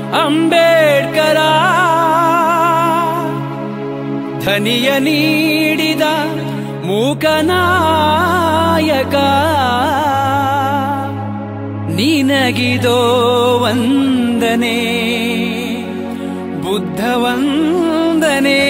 ಅಂಬೇಡ್ಕರ ಧನಿಯ ನೀಡಿದ ಮೂಕನಾಯಕ ನಿನಗಿದೋ ವಂದನೆ ಬುದ್ಧ ವಂದನೆ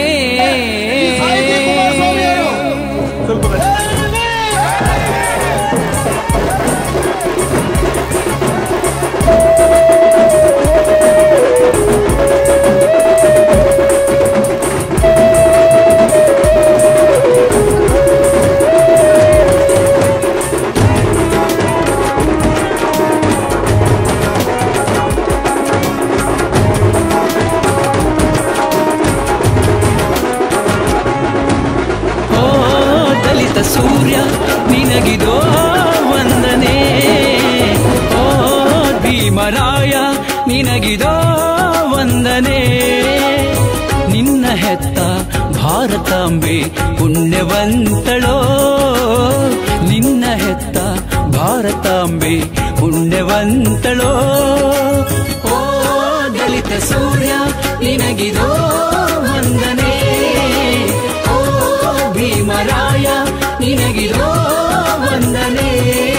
ಓ ದಲಿತ ಸೂರ್ಯ ನಿನಗಿದೋ ವಂದನೆ ಓ ಭೀಮರಾಯ ನಿನಗಿದೋ ವಂದನೆ ನಿನ್ನ ಹೆತ್ತ ಭಾರತಾಂಬೆ ಪುಣ್ಯವಂತಳೋ ನಿನ್ನ ಹೆತ್ತ ಭಾರತಾಂಬೆ ಪುಣ್ಯವಂತಳೋ ಓ ದಲಿತ ಸೂರ್ಯ ನಿನಗಿದೋ ವಂದನೆ ಓ ಭೀಮರಾಯ ನಿನಗಿದೋ ವಂದನೆ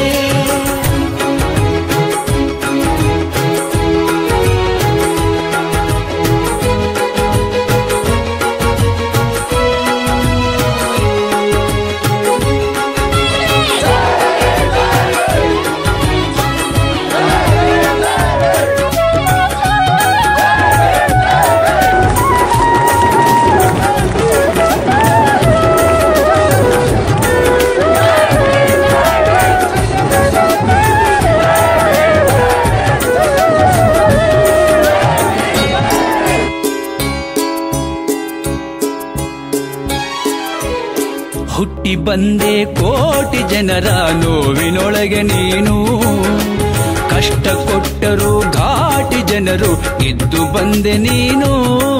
ಹುಟ್ಟಿ ಬಂದೆ ಕೋಟಿ ಜನರ ನೋವಿನೊಳಗೆ ನೀನು ಕಷ್ಟ ಕೊಟ್ಟರು ಘಾಟಿ ಜನರು ಇದ್ದು ಬಂದೆ ನೀನು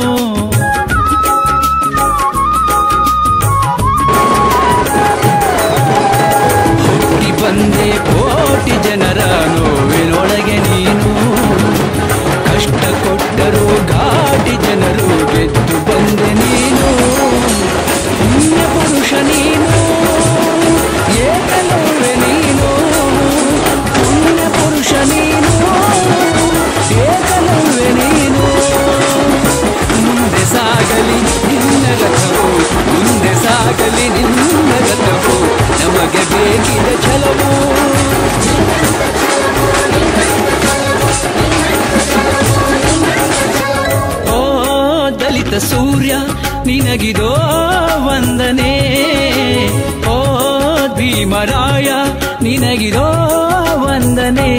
ಹುಟ್ಟಿ ಬಂದೆ ಕೋಟಿ ಜನರ ನೋವಿನೊಳಗೆ ನೀನು ಕಷ್ಟ ಕೊಟ್ಟರು ಘಾಟಿ ಜನರು ಗೆದ್ದು ಬಂದೆ ನೀನು ಪುಣ್ಯ ಪುರುಷ ನೀನು ಏಕಲವ್ಯ ನೀನು ಪುಣ್ಯ ಪುರುಷ ನೀನು ಏಕಲವ್ಯ ನೀನು ಮುಂದೆ ಸಾಗಲಿ ನಿನ್ನ ರಥವು ಮುಂದೆ ಸಾಗಲಿ ನಿನ್ನ ರಥವು ನಮಗೆ ಬೇಕಿದ ಛಲವು ಓ ದಲಿತ ಸೂರ್ಯ ನಿನಗಿದೋ ವಂದನೆ ಓ ಭೀಮರಾಯ ನಿನಗಿದೋ ವಂದನೆ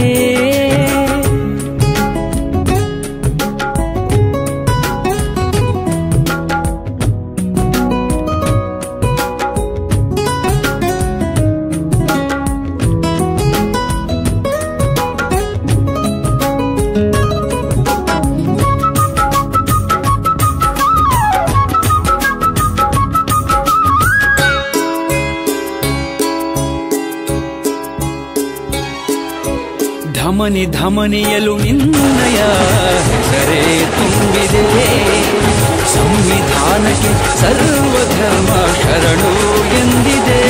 ಧಮನಿ ಧಮನಿಯಲು ನಿನ್ನಯ ಹೆಸರೇ ತುಂಬಿದೆ ಸಂವಿಧಾನಕ್ಕೆ ಸರ್ವಧರ್ಮ ಶರಣು ಎಂದಿದೆ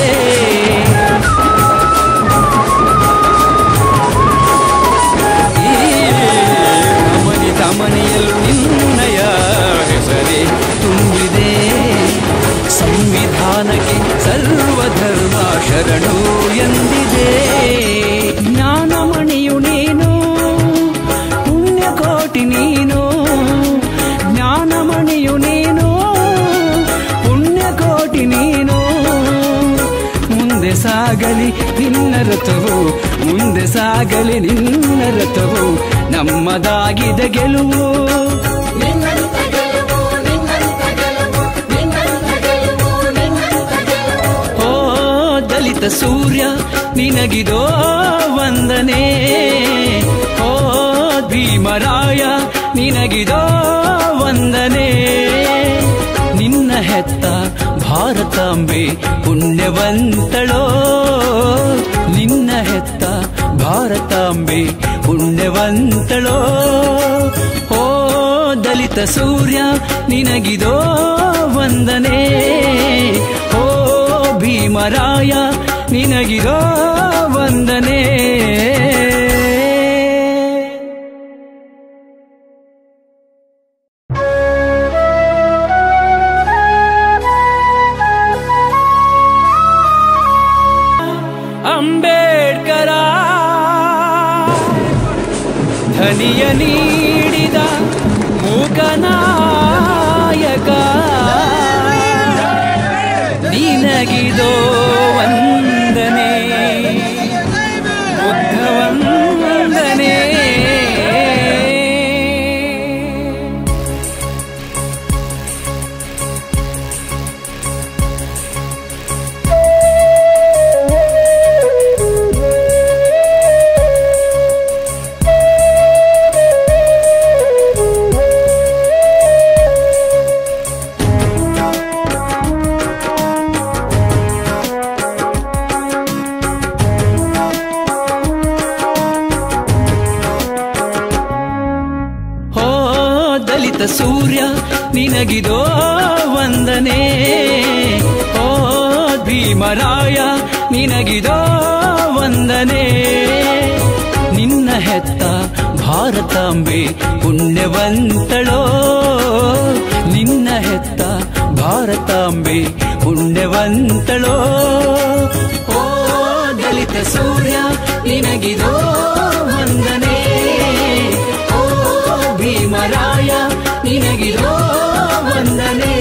ಈ ಧಮನಿ ಧಮನಿಯಲು ನಿನ್ನಯ ಹೆಸರೇ ತುಂಬಿದೆ ಸಂವಿಧಾನಕ್ಕೆ ಸರ್ವಧರ್ಮ ಶರಣು ಎಂದಿದೆ ಜ್ಞಾನಮಣಿಯು ನೀನು ಪುಣ್ಯಕೋಟಿ ನೀನು ಜ್ಞಾನಮಣಿಯು ನೀನು ಪುಣ್ಯಕೋಟಿ ನೀನು ಮುಂದೆ ಸಾಗಲಿ ನಿನ್ನ ರಥವು ಮುಂದೆ ಸಾಗಲಿ ನಿನ್ನ ರಥವು ನಮ್ಮದಾಗಿದೆ ಗೆಲುವು ನಿನ್ನಂತ ಗೆಲುವು ನಿನ್ನಂತ ಗೆಲುವು ನಿನ್ನಂತ ಗೆಲುವು ನಿನ್ನಂತ ಗೆಲುವು ಓ ದಲಿತ ಸೂರ್ಯ ನಿನಗಿದೋ ವಂದನೆ ಓ ಭೀಮರಾಯ ನಿನಗಿದೋ ವಂದನೆ ನಿನ್ನ ಹೆತ್ತ ಭಾರತಾಂಬೆ ಪುಣ್ಯವಂತಳೋ ನಿನ್ನ ಹೆತ್ತ ಭಾರತಾಂಬೆ ಪುಣ್ಯವಂತಳೋ ಓ ದಲಿತ ಸೂರ್ಯ ನಿನಗಿದೋ ವಂದನೆ ಓ ಭೀಮರಾಯ ನಿನಗಿದೋ ವಂದನೆ ಅಂಬೇಡ್ಕರ ಧನಿಯ ನೀಡಿದ ಮೂಕನಾಯಕ ನಿನಗಿದೋ ವಂದನೆ ಬುದ್ಧ ವಂದನೆ ಹೋ ದಲಿತ ಸೂರ್ಯ ನಿನಗಿದೋ ವಂದನೆ ಓ ಭೀಮರಾಯ ನಿನಗಿದೋ ವಂದನೆ ನಿನ್ನ ಹೆತ್ತ ಭಾರತಾಂಬೆ ಪುಣ್ಯವಂತಳೋ ನಿನ್ನ ಹೆತ್ತ ಭಾರತಾಂಬೆ ಪುಣ್ಯವಂತಳೋ ಓ ದಲಿತ ಸೂರ್ಯ ನಿನಗಿದೋ ವಂದನೆ ಓ ಭೀಮರಾಯ ನಿನಗಿದೋ ವಂದನೆ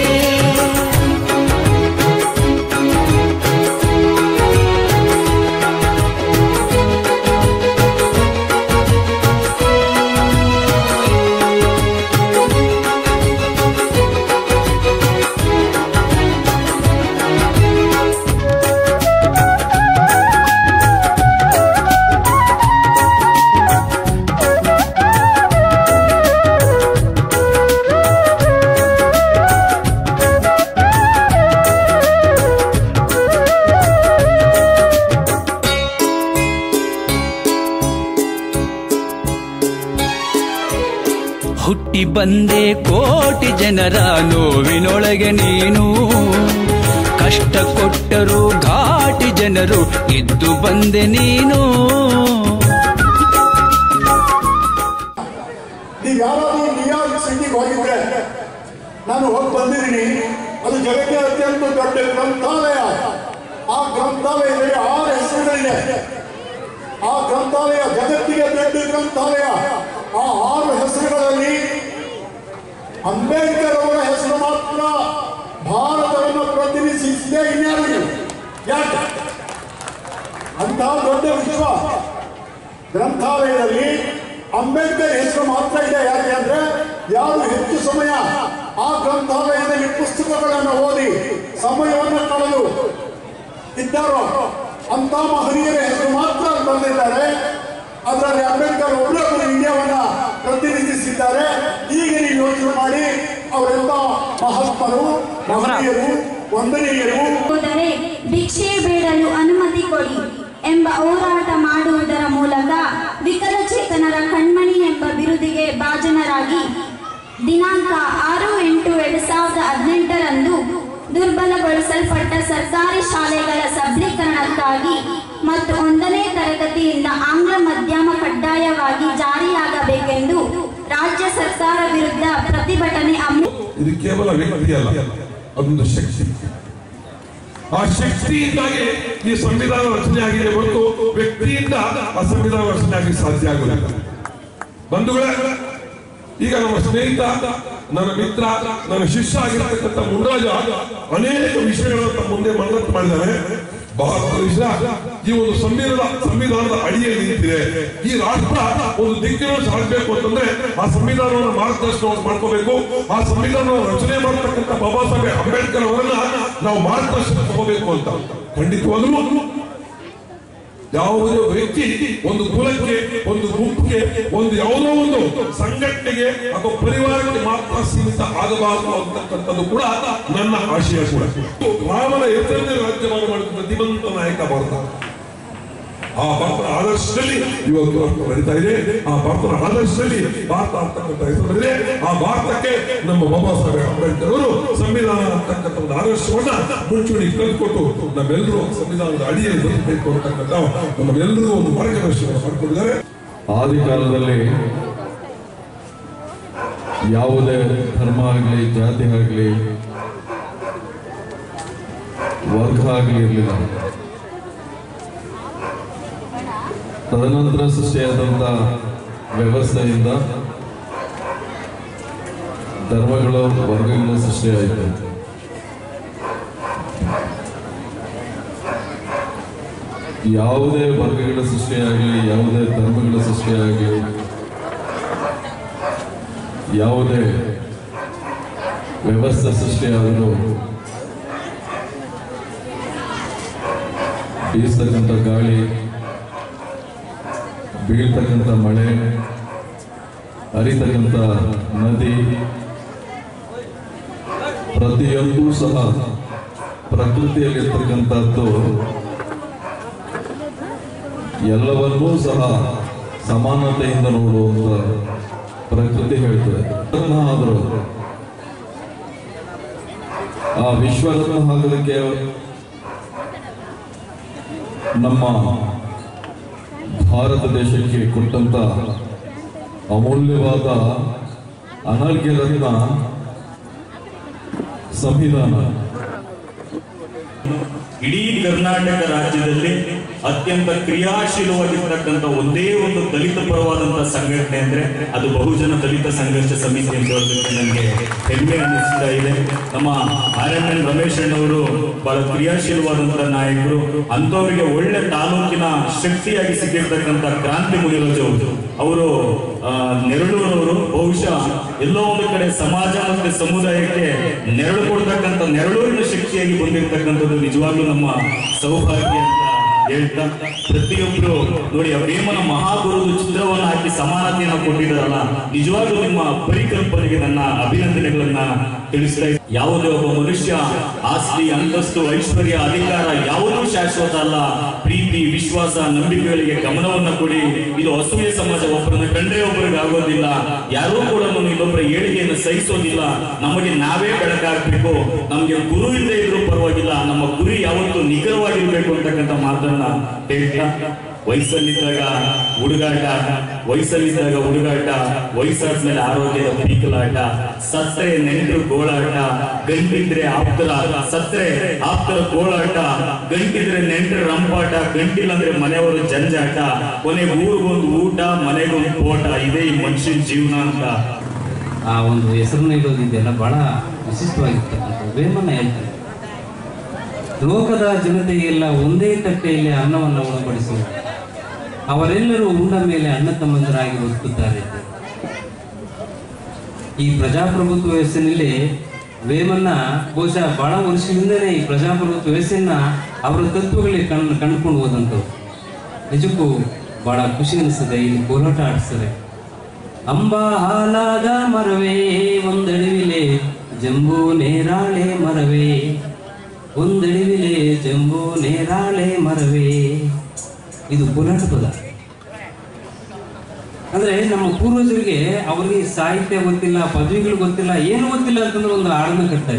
ಹುಟ್ಟಿ ಬಂದೆ ಕೋಟಿ ಜನರ ನೋವಿನೊಳಗೆ ನೀನು ಕಷ್ಟ ಕೊಟ್ಟರು ಘಾಟಿ ಜನರು ಇದ್ದು ಬಂದೆ ನೀನು ನೀವು ಯಾರಾದ್ರೂ ನ್ಯೂಯಾರ್ಕ್ ಸಿಟಿಗೆ ಹೋಗಿದ್ರೆ ನಾನು ಹೋಗಿ ಬಂದಿದ್ದೀನಿ ಅದು ಜಗತ್ತಿನ ಅತ್ಯಂತ ದೊಡ್ಡ ಗ್ರಂಥಾಲಯ ಆ ಗ್ರಂಥಾಲಯದಲ್ಲಿ ಆರು ಹೆಸರುಗಳಿದೆ ಆ ಗ್ರಂಥಾಲಯ ಜಗತ್ತಿಗೆ ದೊಡ್ಡ ಗ್ರಂಥಾಲಯ ಆ ಆರು ಹೆಸರುಗಳಲ್ಲಿ ಅಂಬೇಡ್ಕರ್ ಅವರ ಹೆಸರು ಮಾತ್ರ ಭಾರತವನ್ನು ಪ್ರತಿನಿಧಿಸಿದೆ ಇನ್ಯಾರಿಗೂ ಯಾಕೆ ಅಂತಹ ದೊಡ್ಡ ವಿಶ್ವ ಗ್ರಂಥಾಲಯದಲ್ಲಿ ಅಂಬೇಡ್ಕರ್ ಹೆಸರು ಮಾತ್ರ ಇದೆ ಯಾಕೆ ಅಂದ್ರೆ ಯಾರು ಹೆಚ್ಚು ಸಮಯ ಆ ಗ್ರಂಥಾಲಯದಲ್ಲಿ ಪುಸ್ತಕಗಳನ್ನು ಓದಿ ಸಮಯವನ್ನು ಕಳೆದು ಇದ್ದಾರೋ ಅಂತ ಮಹನೀಯರ ಹೆಸರು ಮಾತ್ರ ಅಲ್ಲಿ ಬರೆದಿದ್ದಾರೆ ಅದರಲ್ಲಿ ಅಂಬೇಡ್ಕರ್ ಒಬ್ಬರೊಬ್ಬರು ಇಂಡಿಯಾವನ್ನ ಪ್ರತಿನಿಧಿಸಿದ್ದಾರೆ ಈಗ ನೀವು ಯೋಚನೆ ಮಾಡಿ ಅವರೆಲ್ಲ ಮಹಾತ್ಮರು ಮಹನೀಯರು ವಂದನೀಯರು ಹೋದರೆ ಭಿಕ್ಷೆ ಬೇಡಲು ಅನುಮತಿ ಕೊಡಿ ಎಂಬ ಹೋರಾಟ ಮಾಡುವುದರ ಮೂಲಕ ವಿಕಲಚೇತನರ ಕಣ್ಮಣಿ ಎಂಬ ಬಿರುದಿಗೆ ಭಾಜನರಾಗಿ ದಿನಾಂಕ ಆರು ಎಂಟು ಎರಡ್ ಸಾವಿರದ ಹದಿನೆಂಟರಂದು ದುರ್ಬಲಗೊಳಿಸಲ್ಪಟ್ಟ ಸರ್ಕಾರಿ ಶಾಲೆಗಳ ಸಬಲೀಕರಣಕ್ಕಾಗಿ ಮತ್ತು ಒಂದನೇ ತರಗತಿಯಿಂದ ಆಂಗ್ಲ ಮಾಧ್ಯಮ ಕಡ್ಡಾಯವಾಗಿ ಜಾರಿಯಾಗಬೇಕೆಂದು ರಾಜ್ಯ ಸರ್ಕಾರ ವಿರುದ್ಧ ಪ್ರತಿಭಟನೆ ಹಮ್ಮಿ ಇದು ಕೇವಲ ವ್ಯಕ್ತಿ ಅಲ್ಲ ಅದೊಂದು ಶಕ್ತಿ ಆ ಶಕ್ತಿಯಿಂದಾಗಿ ಈ ಸಂವಿಧಾನ ರಚನೆ ಆಗಿದೆ ಹೊರತು ವ್ಯಕ್ತಿಯಿಂದ ಆ ಸಂವಿಧಾನ ರಚನೆ ಆಗಿ ಸಾಧ್ಯ ಆಗುವುದಿಲ್ಲ ಬಂಧುಗಳೇ ಈಗ ನಮ್ಮ ಸ್ನೇಹಿತ ನನ್ನ ಮಿತ್ರ ನನ್ನ ಶಿಷ್ಯ ಆಗಿರ್ತಕ್ಕಂಥ ಮುನ್ರಾಜ ಅನೇಕ ವಿಷಯಗಳನ್ನು ತಮ್ಮ ಮುಂದೆ ಮನದಟ್ಟು ಮಾಡಿದ್ದಾರೆ ಬಹಳ ದೇಶ ಈ ಒಂದು ಸಂವಿಧಾನ ಸಂವಿಧಾನದ ಅಡಿಯಲ್ಲಿ ನಿಂತಿದೆ ಈ ರಾಷ್ಟ್ರ ಒಂದು ದಿಕ್ಕಿನ ಸಾಗಬೇಕು ಅಂತಂದ್ರೆ ಆ ಸಂವಿಧಾನವನ್ನು ಮಾರ್ಗದರ್ಶನವನ್ನು ಮಾಡ್ಕೋಬೇಕು ಆ ಸಂವಿಧಾನವನ್ನು ರಚನೆ ಮಾಡತಕ್ಕಂಥ ಬಾಬಾ ಸಾಹೇಬ್ ಅಂಬೇಡ್ಕರ್ ಅವರನ್ನ ನಾವು ಮಾರ್ಗದರ್ಶನ ತಗೋಬೇಕು ಅಂತ ಖಂಡಿತವಾಗ್ಲೂ ಯಾವುದೇ ವ್ಯಕ್ತಿ ಒಂದು ಕುಲಕ್ಕೆ ಒಂದು ಗುಂಪಿಗೆ ಒಂದು ಯಾವುದೋ ಒಂದು ಸಂಘಟನೆಗೆ ಅಥವಾ ಪರಿವಾರಕ್ಕೆ ಮಾತ್ರ ಸೀಮಿತ ಆಗಬಾರದು ಅಂತಕ್ಕಂಥದ್ದು ಕೂಡ ನನ್ನ ಆಶಯ ಕೂಡ ರಾಮನ ಹೆಸರನ್ನೇ ರಾಜ್ಯಭಾಗ ಮಾಡಿದ ಧೀಮಂತ ನಾಯಕ ಭಾರತ ಆ ಭಾರತದ ಆದರ್ಶದಲ್ಲಿ ಇವತ್ತು ರಾಷ್ಟ್ರ ನಡೀತಾ ಇದೆ ಆ ಭಾರತದ ಆದರ್ಶದಲ್ಲಿ ಭಾರತ ಅಂತಕ್ಕಂಥ ಹೆಸರು ಬಂದಿದೆ ಆ ಭಾರತಕ್ಕೆ ನಮ್ಮ ಬಾಬಾ ಸಾಹೇಬ್ ಅಂಬೇಡ್ಕರ್ ಅವರು ಸಂವಿಧಾನ ಅಂತಕ್ಕಂಥ ಒಂದು ಆದರ್ಶವನ್ನ ಮುಂಚೂಣಿ ಕಲ್ಕೊಟ್ಟು ನಮ್ಮೆಲ್ಲರೂ ಸಂವಿಧಾನದ ಅಡಿಯಲ್ಲಿ ಬದುಕಬೇಕು ಅಂತಕ್ಕಂಥ ನಮ್ಮೆಲ್ಲರಿಗೂ ಒಂದು ಮಾರ್ಗದರ್ಶನ ಮಾಡಿಕೊಂಡಿದ್ದಾರೆ ಆದಿ ಕಾಲದಲ್ಲಿ ಯಾವುದೇ ಧರ್ಮ ಆಗಲಿ ಜಾತಿ ಆಗಲಿ ವರ್ಗ ಆಗಲಿ ಇರಲಿಲ್ಲ ತದನಂತರ ಸೃಷ್ಟಿಯಾದಂಥ ವ್ಯವಸ್ಥೆಯಿಂದ ಧರ್ಮಗಳು ವರ್ಗಗಳು ಸೃಷ್ಟಿಯಾಯಿತು ಯಾವುದೇ ವರ್ಗಗಳ ಸೃಷ್ಟಿಯಾಗಲಿ ಯಾವುದೇ ಧರ್ಮಗಳ ಸೃಷ್ಟಿಯಾಗಲಿ ಯಾವುದೇ ವ್ಯವಸ್ಥೆ ಸೃಷ್ಟಿಯಾದರೂ ಬೀಸ್ತಕ್ಕಂಥ ಗಾಳಿ ಬೀಳ್ತಕ್ಕಂಥ ಮಳೆ ಹರಿತಕ್ಕಂಥ ನದಿ ಪ್ರತಿಯೊಂದೂ ಸಹ ಪ್ರಕೃತಿಯಲ್ಲಿರ್ತಕ್ಕಂಥದ್ದು ಎಲ್ಲವನ್ನೂ ಸಹ ಸಮಾನತೆಯಿಂದ ನೋಡುವಂತ ಪ್ರಕೃತಿ ಹೇಳ್ತದೆ ಆದರೂ ಆ ವಿಶ್ವರತ್ನ ಆಗಲಿಕ್ಕೆ ನಮ್ಮ ಭಾರತ ದೇಶಕ್ಕೆ ಕೊಟ್ಟಂತ ಅಮೂಲ್ಯವಾದ ಅನರ್ಘ್ಯ ರತ್ನ ಸಂವಿಧಾನ ಇಡೀ ಕರ್ನಾಟಕ ರಾಜ್ಯದಲ್ಲಿ ಅತ್ಯಂತ ಕ್ರಿಯಾಶೀಲವಾಗಿರ್ತಕ್ಕಂಥ ಒಂದೇ ಒಂದು ದಲಿತ ಪರವಾದಂತಹ ಸಂಘಟನೆ ಅಂದ್ರೆ ಅದು ಬಹುಜನ ದಲಿತ ಸಂಘರ್ಷ ಸಮಿತಿ ಅಂತ ಹೇಳೋದಕ್ಕೆ ನನಗೆ ಹೆಮ್ಮೆ ಅನ್ನಿಸ್ತಾ ಇದೆ ನಮ್ಮ ಆರ್ ಎಂ ಎನ್ ರಮೇಶ್ ಅಣ್ಣವರು ಬಹಳ ಕ್ರಿಯಾಶೀಲವಾದಂತಹ ನಾಯಕರು ಅಂತವರಿಗೆ ಒಳ್ಳೆ ತಾಲೂಕಿನ ಶಕ್ತಿಯಾಗಿ ಸಿಕ್ಕಿರ್ತಕ್ಕಂಥ ಕ್ರಾಂತಿ ಮುನಿರಾಜು ಅವರು ಅವರು ಆ, ನೆರಳೂರವರು ಬಹುಶಃ ಎಲ್ಲೋ ಒಂದು ಕಡೆ ಸಮಾಜ ಮತ್ತೆ ಸಮುದಾಯಕ್ಕೆ ನೆರಳು ಕೊಡ್ತಕ್ಕಂಥ ನೆರಳೂರಿನ ಶಕ್ತಿಯಾಗಿ ಬಂದಿರತಕ್ಕಂಥದ್ದು ನಿಜವಾಗ್ಲೂ ನಮ್ಮ ಸೌಭಾಗ್ಯ ಅಂತ ಹೇಳ್ತಾ ಪ್ರತಿಯೊಬ್ರು ನೋಡಿ ಆ ವೇಮನ ಮಹಾಗುರುದು ಚಿತ್ರವನ್ನು ಹಾಕಿ ಸಮಾನತೆಯನ್ನು ಕೊಟ್ಟಿದ್ದಾರಲ್ಲ ನಿಜವಾಗ್ಲೂ ನಿಮ್ಮ ಪರಿಕಲ್ಪನೆಗೆ ನನ್ನ ಅಭಿನಂದನೆಗಳನ್ನ ತಿಳಿಸ್ತಾ ಇದ್ದೀನಿ. ಯಾವುದೇ ಒಬ್ಬ ಮನುಷ್ಯ ಆಸ್ತಿ ಅಂತಸ್ತು ಐಶ್ವರ್ಯ ಅಧಿಕಾರ ಯಾವುದೂ ಶಾಶ್ವತ ಅಲ್ಲ ಪ್ರೀತಿ ವಿಶ್ವಾಸ ನಂಬಿಕೆಗಳಿಗೆ ಗಮನವನ್ನ ಕೊಡಿ ಇದು ಅಸೂಯೆ ಸಮಾಜ ಒಬ್ಬರನ್ನ ಕಂಡ್ರೆ ಒಬ್ಬರಿಗೆ ಆಗೋದಿಲ್ಲ ಯಾರೂ ಕೂಡ ಇನ್ನೊಬ್ಬರ ಏಳಿಗೆಯನ್ನು ಸಹಿಸೋದಿಲ್ಲ ನಮಗೆ ನಾವೇ ಬೆಳಕಾಗಬೇಕು ನಮಗೆ ಗುರು ಇಲ್ಲದೆ ಇದ್ರೂ ಪರವಾಗಿಲ್ಲ ನಮ್ಮ ಗುರಿ ಯಾವತ್ತೂ ನಿಖರವಾಗಿರ್ಬೇಕು ಅಂತಕ್ಕಂಥ ಮಾತನ್ನ ಹೇಳ್ತಾ ವಯಸ್ಸಲ್ಲಿದ್ದಾಗ ಹುಡುಗಾಟ ವಯಸ್ಸಲ್ಲಿದ್ದಾಗ ಹುಡುಗಾಟ ವಯಸ್ಸಾದ್ಮೇಲೆ ಆರೋಗ್ಯದ ಪೀಕಲಾಟ ಸತ್ರೆ ನೆಂಟರು ಗೋಳಾಟ ಗಂಟಿದ್ರೆ ಆಪ್ತರ ಸತ್ರೆ ಆಪ್ತರ ಗೋಳಾಟ ಗಂಟಿದ್ರೆ ನೆಂಟರ ರಂಪಾಟ ಗಂಟಿಲ್ಲ ಅಂದ್ರೆ ಮನೆಯವರು ಜಂಜಾಟ ಕೊನೆಗೆ ಊರಿಗೊಂದು ಊಟ ಮನೆಗೊಂದು ಪೋಟ ಇದೇ ಈ ಮನುಷ್ಯನ ಜೀವನ ಅಂತ ಆ ಒಂದು ಹೆಸರನ್ನ ಇಡೋದಿದೆಯಲ್ಲ ಬಹಳ ವಿಶಿಷ್ಟವಾಗಿರ್ತಕ್ಕಂಥದ್ದು ವೇಮನ ಹೇಳ್ತಾರೆ ಲೋಕದ ಜನತೆಗೆಲ್ಲ ಒಂದೇ ತಟ್ಟೆಯಲ್ಲಿ ಅನ್ನವನ್ನು ಉಣಬಡಿಸುವ ಅವರೆಲ್ಲರೂ ಉಂಡ ಮೇಲೆ ಅಣ್ಣ ತಮ್ಮಂದರಾಗಿ ಬದುಕುತ್ತಾರೆ ಈ ಪ್ರಜಾಪ್ರಭುತ್ವ ವ್ಯವಸ್ಥೆಯಲ್ಲಿ ವೇಮನ್ನ ಬಹುಶಃ ಬಹಳ ವರ್ಷದಿಂದಲೇ ಈ ಪ್ರಜಾಪ್ರಭುತ್ವ ವ್ಯವಸ್ಥೆಯನ್ನ ಅವರ ತತ್ವಗಳಿಗೆ ಕಣ್ ಕಂಡುಕೊಂಡು ಹೋದಂಥವ್ರು ನಿಜಕ್ಕೂ ಬಹಳ ಖುಷಿ ಅನಿಸ್ತದೆ ಇಲ್ಲಿ ಹೋರಾಟ ಆಡಿಸ್ತಾರೆ ಅಂಬಾ ಹಾಲಾದ ಮರವೇ ಒಂದಡಿವಿಲೆ ಜಂಬೂ ನೇರಾಳೆ ಮರವೇ ಒಂದಡಿವಿಲೆ ಜಂಬೂ ನೇರಾಳೆ ಮರವೇ ಇದು ಹೋರಾಟ ಪದ ಅಂದ್ರೆ ನಮ್ಮ ಪೂರ್ವಜರಿಗೆ ಅವರಿಗೆ ಸಾಹಿತ್ಯ ಗೊತ್ತಿಲ್ಲ ಪದವಿಗಳು ಗೊತ್ತಿಲ್ಲ ಏನು ಗೊತ್ತಿಲ್ಲ ಅಂತಂದ್ರೆ ಒಂದು ಹಾಡನ್ನ ಕಟ್ತಾರೆ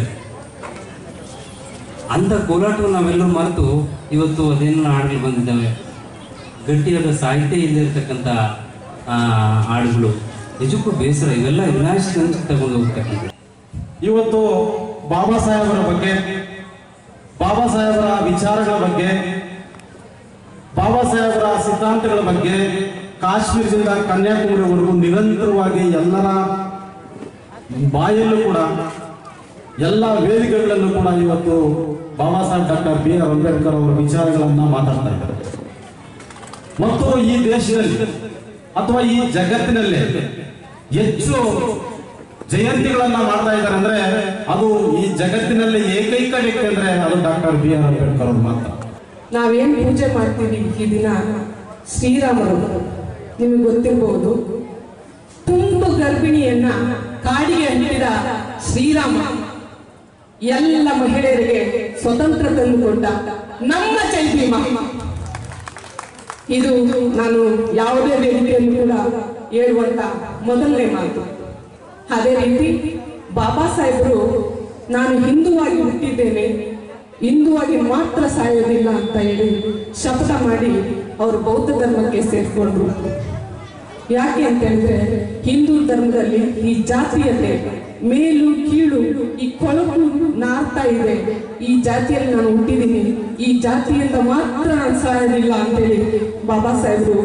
ಅಂತ ಕೋಲಾಟವನ್ನು ನಾವೆಲ್ಲರೂ ಮರೆತು ಇವತ್ತು ಅದೇನು ಹಾಡುಗಳು ಬಂದಿದ್ದಾವೆ ಗಟ್ಟಿಯಾದ ಸಾಹಿತ್ಯ ಇಲ್ಲದಿರ್ತಕ್ಕಂಥ ಆ, ಹಾಡುಗಳು ನಿಜಕ್ಕೂ ಬೇಸರ ಇವೆಲ್ಲ ವಿನಾಶ ತಗೊಂಡು ಹೋಗ್ತಕ್ಕಂಥ ಇವತ್ತು ಬಾಬಾ ಸಾಹೇಬರ ಬಗ್ಗೆ ಬಾಬಾ ಸಾಹೇಬರ ವಿಚಾರಗಳ ಬಗ್ಗೆ ಬಾಬಾ ಸಾಹೇಬರ ಸಿದ್ಧಾಂತಗಳ ಬಗ್ಗೆ ಕಾಶ್ಮೀರದಿಂದ ಕನ್ಯಾಕುಮಾರಿವರೆಗೂ ನಿರಂತರವಾಗಿ ಎಲ್ಲರ ಬಾಯಲ್ಲೂ ಕೂಡ ಎಲ್ಲ ವೇದಿಕೆಗಳಲ್ಲೂ ಕೂಡ ಇವತ್ತು Baba Saheb doctor B R Ambedkar ಅವರ ವಿಚಾರಗಳನ್ನ ಮಾತಾಡ್ತಾ ಇದ್ದಾರೆ ಮತ್ತು ಈ ದೇಶದಲ್ಲಿ ಅಥವಾ ಈ ಜಗತ್ತಿನಲ್ಲಿ ಹೆಚ್ಚು ಜಯಂತಿಗಳನ್ನ ಮಾಡ್ತಾ ಇದ್ದಾರೆ ಅಂದ್ರೆ ಅದು ಈ ಜಗತ್ತಿನಲ್ಲಿ ಏಕೈಕ ವ್ಯಕ್ತಿ ಅಂದ್ರೆ ಅದು ಡಾಕ್ಟರ್ ಬಿ ಆರ್ ಅಂಬೇಡ್ಕರ್ ಅವ್ರು ಮಾತ್ರ ನಾವೇನ್ ಪೂಜೆ ಮಾಡ್ತೀವಿ ಈ ದಿನ ಶ್ರೀರಾಮರು ನಿಮಗೆ ಗೊತ್ತಿರಬಹುದು ತುಂಬು ಗರ್ಭಿಣಿಯನ್ನ ಕಾಡಿಗೆ ಹಂಟಿದ ಶ್ರೀರಾಮ ಎಲ್ಲ ಮಹಿಳೆಯರಿಗೆ ಸ್ವತಂತ್ರ ತಂದುಕೊಟ್ಟ ನಮ್ಮ ಜೈ ಭೀಮ ಇದು ನಾನು ಯಾವುದೇ ವೇದಿಕೆಯಲ್ಲಿ ಕೂಡ ಹೇಳುವಂತ ಮೊದಲನೇ ಮಾತು ಅದೇ ರೀತಿ ಬಾಬಾ ಸಾಹೇಬರು ನಾನು ಹಿಂದುವಾಗಿ ಹುಟ್ಟಿದ್ದೇನೆ ಹಿಂದುವಾಗಿ ಮಾತ್ರ ಸಾಯೋದಿಲ್ಲ ಅಂತ ಹೇಳಿ ಶಪಥ ಮಾಡಿ ಅವರು ಬೌದ್ಧ ಧರ್ಮಕ್ಕೆ ಸೇರಿಕೊಂಡ್ರು ಯಾಕೆ ಅಂತ ಹೇಳಿದ್ರೆ ಹಿಂದೂ ಧರ್ಮದಲ್ಲಿ ಈ ಜಾತೀಯತೆ ಮೇಲು ಕೀಳು ಈ ಕೊಳಕು ನಾರ್ತಾ ಇದೆ ಈ ಜಾತಿಯಲ್ಲಿ ನಾನು ಹುಟ್ಟಿದ್ದೀನಿ ಈ ಜಾತಿಯಿಂದ ಮಾತ್ರ ನಾನು ಸಾಯೋದಿಲ್ಲ ಅಂತೇಳಿ ಬಾಬಾ ಸಾಹೇಬರು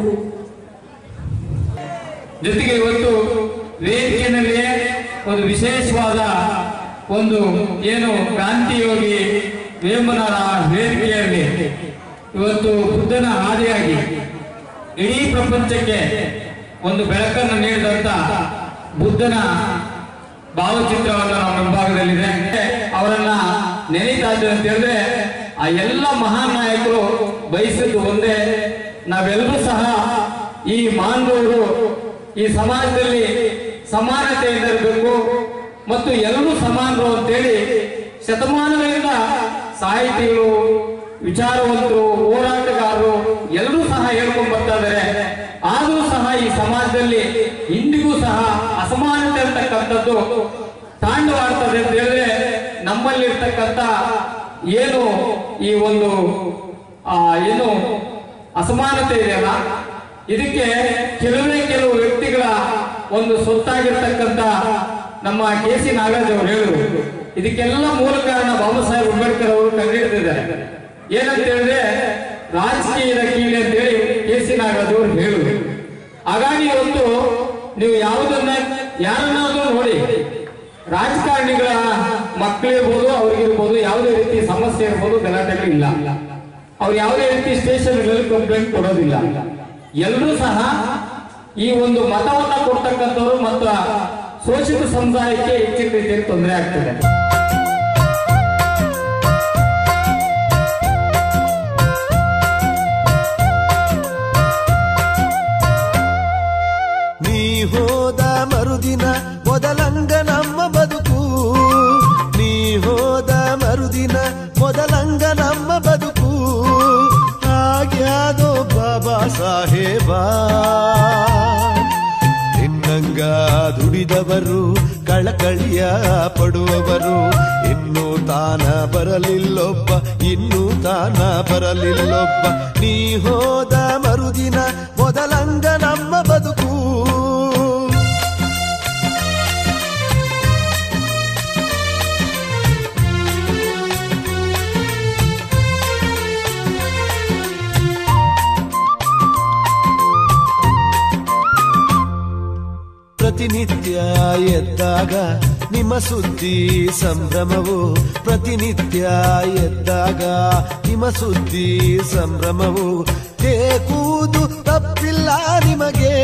ಜೊತೆಗೆ ಇವತ್ತು ವೇದಿಕೆಯಲ್ಲಿಯೇ ಒಂದು ವಿಶೇಷವಾದ ಒಂದು ಏನು ಕ್ರಾಂತಿಯೋಗಿ ವೇಮನರ ವೇದಿಕೆಯಲ್ಲಿ ಇವತ್ತು ಬುದ್ಧನ ಹಾದಿಯಾಗಿ ಇಡೀ ಪ್ರಪಂಚಕ್ಕೆ ಒಂದು ಬೆಳಕನ್ನು ನೀಡಿದಂತ ಬುದ್ಧನ ಭಾವಚಿತ್ರವನ್ನು ನಮ್ಮ ಮುಂಭಾಗದಲ್ಲಿದೆ ಅವರನ್ನ ನೆನೀತಾ ಇದ್ದೇವೆ ಅಂತ ಹೇಳಿದ್ರೆ ಆ ಎಲ್ಲ ಮಹಾನ್ ನಾಯಕರು ಬಯಸಿದ್ದು ಒಂದೇ ನಾವೆಲ್ಲರೂ ಸಹ ಈ ಮಾನವರು ಈ ಸಮಾಜದಲ್ಲಿ ಸಮಾನತೆಯಿಂದ ಇರಬೇಕು ಮತ್ತು ಎಲ್ಲರೂ ಸಮಾನರು ಅಂತೇಳಿ ಶತಮಾನಗಳಿಂದ ಸಾಹಿತಿಗಳು ವಿಚಾರವಂತರು ಹೋರಾಟಗಾರರು ಎಲ್ಲರೂ ಸಹ ಹೇಳ್ಕೊಂಡು ಬರ್ತಾ ಇದ್ದಾರೆ ಆದರೂ ಸಹ ಈ ಸಮಾಜದಲ್ಲಿ ಇಂದಿಗೂ ಸಹ ಅಸಮಾನತೆ ಅಂತಕ್ಕಂಥದ್ದು ತಾಂಡವಾಡ್ತದೆ ಅಂತ ಹೇಳಿದ್ರೆ ನಮ್ಮಲ್ಲಿರ್ತಕ್ಕಂಥ ಏನು ಈ ಒಂದು ಆ ಏನು ಅಸಮಾನತೆ ಇದೆಯಲ್ಲ ಇದಕ್ಕೆ ಕೆಲವೇ ಕೆಲವು ವ್ಯಕ್ತಿಗಳ ಒಂದು ಸೊತ್ತಾಗಿರ್ತಕ್ಕಂಥ ನಮ್ಮ ಕೆ ಸಿ ನಾಗರಾಜ್ ಅವರು ಹೇಳಿದ್ರು ಇದಕ್ಕೆಲ್ಲ ಮೂಲ ಕಾರಣ ಬಾಬಾ ಸಾಹೇಬ್ ಅಂಬೇಡ್ಕರ್ ಅವರು ಕಂಡುಹಿಡಿದಿದ್ದಾರೆ ಏನಂತ ಹೇಳಿದ್ರೆ ರಾಜಕೀಯದ ಕೀಳೆ ಅಂತ ಹೇಳಿ ಕೆ ಸಿ ನಾಗರಾಜ್ ಅವರು ಹೇಳಿದ್ರು ಹಾಗಾಗಿ ಇವತ್ತು ನೀವು ಯಾವುದನ್ನ ಯಾರನ್ನಾದ್ರೂ ನೋಡಿ ರಾಜಕಾರಣಿಗಳ ಮಕ್ಕಳಿರ್ಬೋದು ಅವ್ರಿಗಿರ್ಬೋದು ಯಾವುದೇ ರೀತಿ ಸಮಸ್ಯೆ ಇರ್ಬೋದು ಗಲಾಟೆಗಳು ಇಲ್ಲ ಅವ್ರು ಯಾವುದೇ ರೀತಿ ಸ್ಟೇಷನ್ಗಳಲ್ಲಿ ಕಂಪ್ಲೇಂಟ್ ಕೊಡೋದಿಲ್ಲ ಎಲ್ಲರೂ ಸಹ ಈ ಒಂದು ಮತವನ್ನ ಕೊಡ್ತಕ್ಕಂಥವ್ರು ಮತ್ತು ಶೋಷಿತ ಸಮುದಾಯಕ್ಕೆ ಹೆಚ್ಚಿನ ರೀತಿಯಲ್ಲಿ ತೊಂದರೆ ಆಗ್ತದೆ ನೀ ಹೋದ ಮರುದಿನ ಮೊದಲಂಗ ನಮ್ಮ ಬದುಕು ನೀ ಹೋದ ಮರುದಿನ ಮೊದಲಂಗ ನಮ್ಮ ಬದುಕು ಹಾಗ್ಯಾದೋ ಬಾಬಾ ಸಾಹೇಬ ನಿನ್ನಂಗ ದುಡಿದವರು ಕಳಕಳಿಯ ಪಡುವವರು ಇನ್ನು ತಾನ ಬರಲಿಲ್ಲೊಬ್ಬ ಇನ್ನು ತಾನ ಬರಲಿಲ್ಲೊಬ್ಬ ನೀ ಹೋದ ಮರುದಿನ ಮೊದಲಂಗ ನಮ್ಮ ಬದುಕು ಪ್ರತಿನಿತ್ಯ ಎದ್ದಾಗ ನಿಮ್ಮ ಸುದ್ದಿ ಸಂಭ್ರಮವು ಪ್ರತಿನಿತ್ಯ ಎದ್ದಾಗ ನಿಮ್ಮ ಸುದ್ದಿ ಸಂಭ್ರಮವು ಕೂದು ತಪ್ಪಿಲ್ಲ ನಿಮಗೆ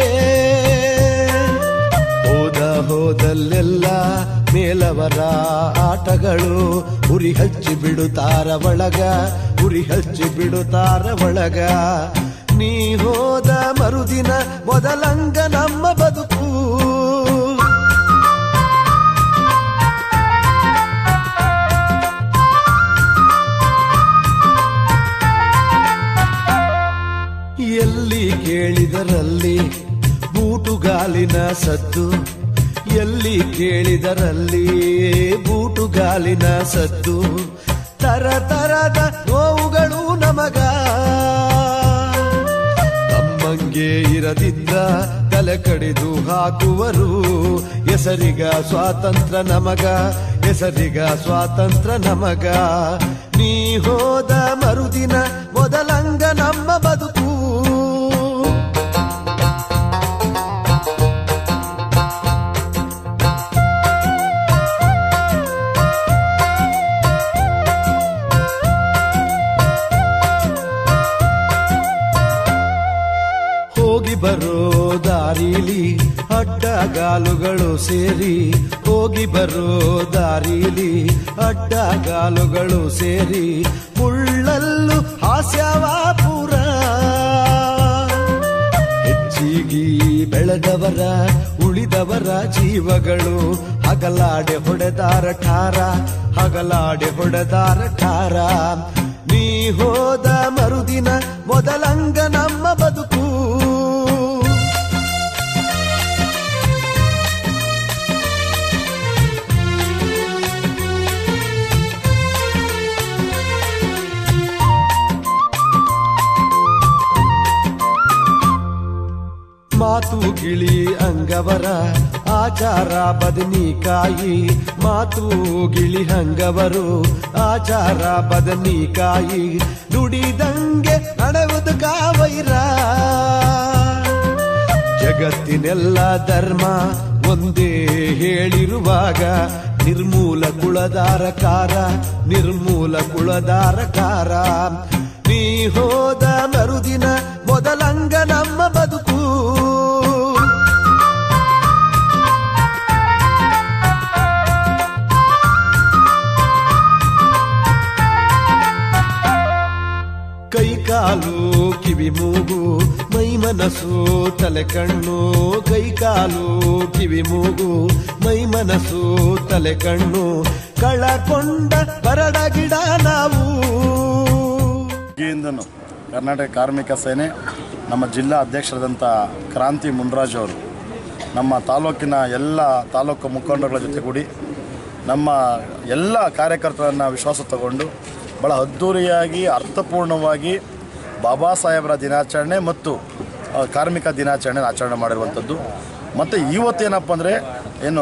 ಹೋದ ಹೋದಲ್ಲೆಲ್ಲ ಮೇಲವರ ಆಟಗಳು ಉರಿ ಹಚ್ಚಿ ಬಿಡುತ್ತಾರ ಒಳಗ ಉರಿ ಹಚ್ಚಿ ಬಿಡುತ್ತಾರ ಒಳಗ ನೀ ಹೋದ ಮರುದಿನ ಮೊದಲಂಗ ನಮ್ಮ ಬದುಕು ಎಲ್ಲಿ ಕೇಳಿದರಲ್ಲಿ ಬೂಟುಗಾಲಿನ ಸದ್ದು ಎಲ್ಲಿ ಕೇಳಿದರಲ್ಲಿ ಬೂಟುಗಾಲಿನ ಸದ್ದು ತರ ತರದ ನೋವುಗಳು ನಮಗ ನಮ್ಮಂಗೆ ಇರದಿದ್ದ ತಲೆ ಕಡಿದು ಹಾಕುವರು ಹೆಸರಿಗ ಸ್ವಾತಂತ್ರ್ಯ ನಮಗ ಹೆಸರಿಗ ಸ್ವಾತಂತ್ರ್ಯ ನಮಗ ನೀ ಹೋದ ಮರುದಿನ ಮೊದಲಂಗ ನಮ್ಮ ಬದುಕು ಹೋಗಿ ಬರೋ ದಾರಿಲಿ ಅಡ್ಡಗಾಲುಗಳು ಸೇರಿ ಹೋಗಿ ಬರೋ ದಾರಿಲಿ ಅಡ್ಡಗಾಲುಗಳು ಸೇರಿ ಮುಳ್ಳಲ್ಲು ಹಾಸ್ಯವ ಪೂರ ಹೆಚ್ಚಿಗಿ ಬೆಳೆದವರ ಉಳಿದವರ ಜೀವಗಳು ಹಗಲಾಡೆ ಹೊಡೆದಾರ ಠಾರ ಹಗಲಾಡೆ ಹೊಡೆದಾರ ಠಾರ ನೀ ಹೋದ ಮರುದಿನ ಮೊದಲಂಗ ನಮ್ಮ ಬದು ಹಂಗವರ ಆಚಾರ ಬದನಿಕಾಯಿ ಮಾತು ಗಿಳಿ ಹಂಗವರು ಆಚಾರ ಬದನಿಕಾಯಿ ನುಡಿದಂಗೆ ನಡೆವುದು ಕಾವೈರ ಜಗತ್ತಿನೆಲ್ಲ ಧರ್ಮ ಒಂದೇ ಹೇಳಿರುವಾಗ ನಿರ್ಮೂಲ ಕುಳದಾರಕಾರ ನಿರ್ಮೂಲ ಕುಳದಾರಕಾರ ನೀ ಹೋದ ಮರುದಿನ ಮೊದಲಂಗ ನಮ್ಮ ಬದುಕು ಕೈ ಕಾಲು ಕಿವಿ ಮೂಗು ಮೈ ಮನಸ್ಸು ತಲೆ ಕಣ್ಣು ಕೈ ಕಾಲು ಕಿವಿ ಮೂಗು ಮೈ ಮನಸ್ಸು ತಲೆ ಕಣ್ಣು ಕಳಕೊಂಡ ಬರಡ ಗಿಡ ನಾವು ಬೆಳಗ್ಗೆಯಿಂದನೂ ಕರ್ನಾಟಕ ಕಾರ್ಮಿಕ ಸೇನೆ ನಮ್ಮ ಜಿಲ್ಲಾ ಅಧ್ಯಕ್ಷರಾದಂಥ ಕ್ರಾಂತಿ ಮುನ್ರಾಜ್ ಅವರು ನಮ್ಮ ತಾಲೂಕಿನ ಎಲ್ಲ ತಾಲೂಕು ಮುಖಂಡರುಗಳ ಜೊತೆಗೂಡಿ ನಮ್ಮ ಎಲ್ಲ ಕಾರ್ಯಕರ್ತರನ್ನು ವಿಶ್ವಾಸ ತಗೊಂಡು ಭಾಳ ಅದ್ಧೂರಿಯಾಗಿ ಅರ್ಥಪೂರ್ಣವಾಗಿ ಬಾಬಾ ಸಾಹೇಬರ ದಿನಾಚರಣೆ ಮತ್ತು ಆ, ಕಾರ್ಮಿಕ ದಿನಾಚರಣೆ ಆಚರಣೆ ಮಾಡಿರುವಂಥದ್ದು ಮತ್ತು ಇವತ್ತೇನಪ್ಪ ಅಂದರೆ ಏನು